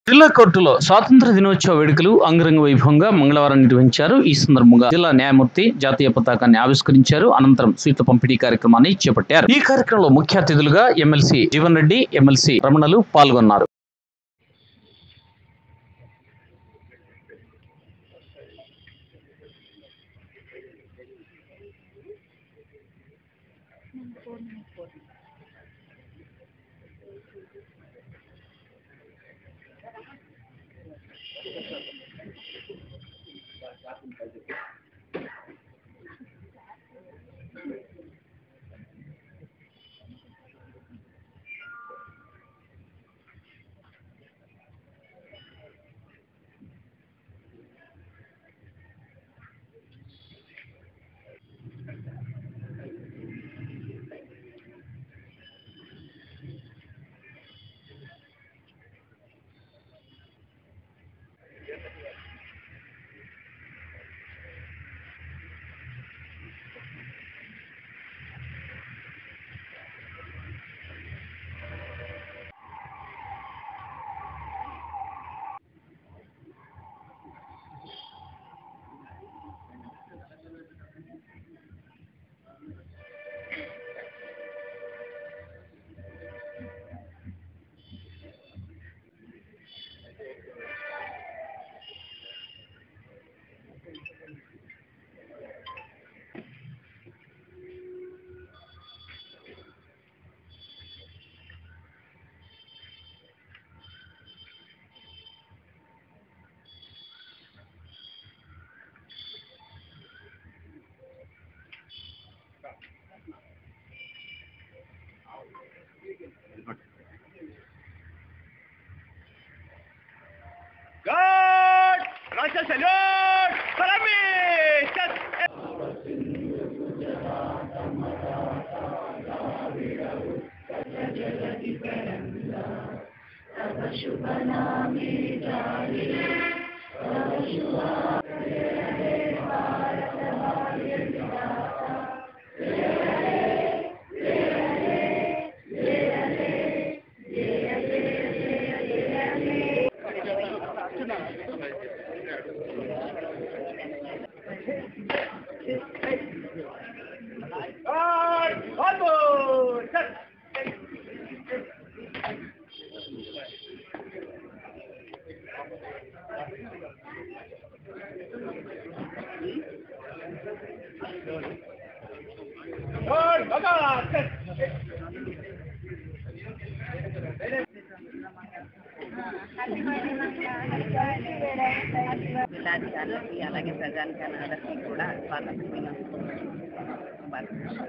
జిల్లా కోర్టులో స్వాతంత్ర దినోత్సవ వేడుకలు అంగరంగ వైభవంగా మంగళవారం నిర్వహించారు ఈ సందర్భంగా జిల్లా న్యాయమూర్తి జాతీయ పతాకాన్ని ఆవిష్కరించారు అనంతరం స్వీట్ల పంపిణీ కార్యక్రమాన్ని చేపట్టారు ఈ కార్యక్రమంలో ముఖ్య అతిథులుగా ఎమ్మెల్సీ జీవన్ రెడ్డి ఎమ్మెల్సీ రమణలు పాల్గొన్నారు ¡Gol! ¡Gracias, señor! ¡Para mí! ¡Gol! ¡Vamos! ¡Gol! ¡Vamos! జిల్లాధికారులకి అలాగే ప్రజానికారులందరికీ కూడా స్వాతంత్ర దినోత్సవ శుభాకాంక్షలు